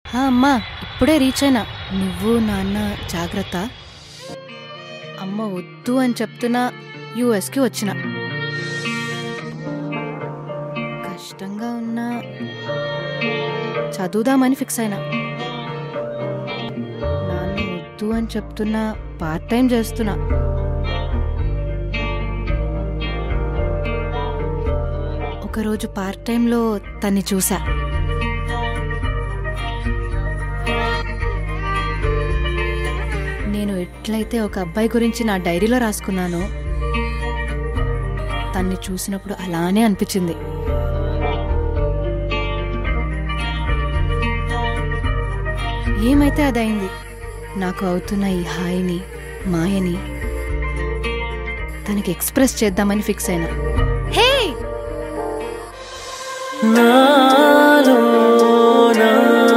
హా అమ్మా ఇప్పుడే రీచ్ అయినా నువ్వు నాన్న జాగ్రత్త అమ్మ వద్దు అని చెప్తున్నా యుఎస్కి వచ్చిన కష్టంగా ఉన్నా చదువుదామని ఫిక్స్ అయినా నాన్న వద్దు అని చెప్తున్నా పార్ట్ టైం చేస్తున్నా ఒకరోజు పార్ట్ టైంలో తన్ని చూసా నేను ఎట్లయితే ఒక అబ్బాయి గురించి నా డైరీలో రాసుకున్నానో తన్ని చూసినప్పుడు అలానే అనిపించింది ఏమైతే అదైంది నాకు అవుతున్న ఈ హాయిని మాయని తనకి ఎక్స్ప్రెస్ చేద్దామని ఫిక్స్ అయినా హే నాలోనా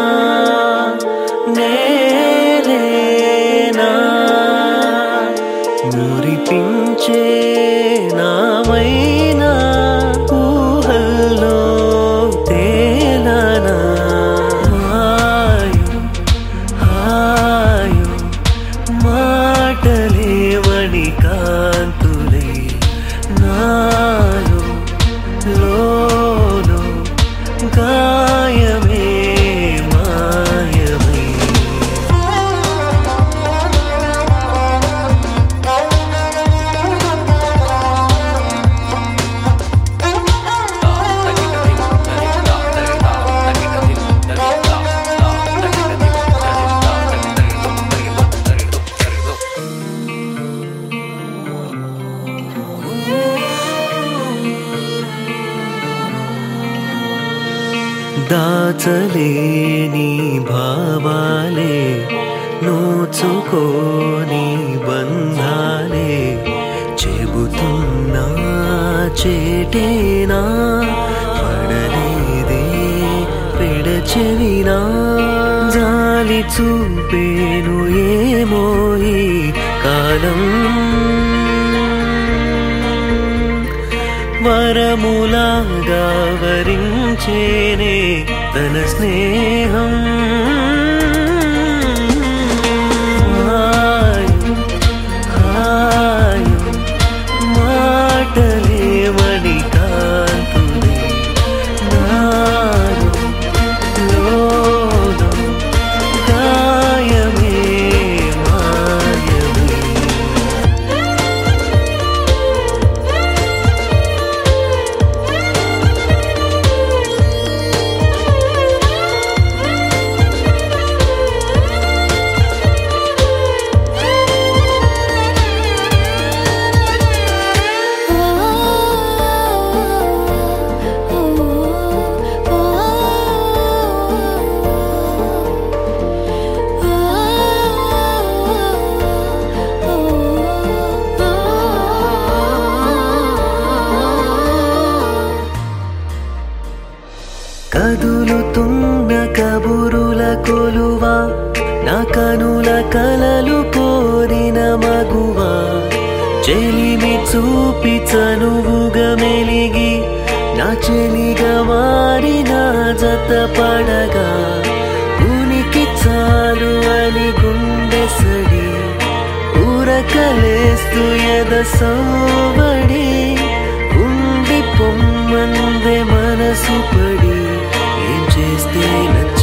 నేలేనా మురిపించే నామైనా ఊహల్లో తేలానా హాయు హాయు మాటలేవని కాంతులే నాలో లోలో గాయమే మాయమే దాచలేని భావాలే నోచుకోని బంధాలే చెబుతున్నా చేటేనా పడలేదే పెడచెవినా జాలి చూపేను ఏమో ఈ కాలం వరములాగా వరించేనే తన స్నేహం హాయు, హాయు, మాటలేవని కాంతులే నాలో, లోలో గాయమే మాయమే కదులుతున్న కబురుల కొలువా నా కనుల కలలు కోరిన మగువా చెలిమి చూపి చనువుగా మెలిగి నా చెలిగా మారిన జత పడగా ఉనికి చాలు అని గుండె సడి ఊరకలేస్తూ ఎద సోబడి ఉండి పొమ్మందే మనసు పడి ఏం చేస్తే నచ్చ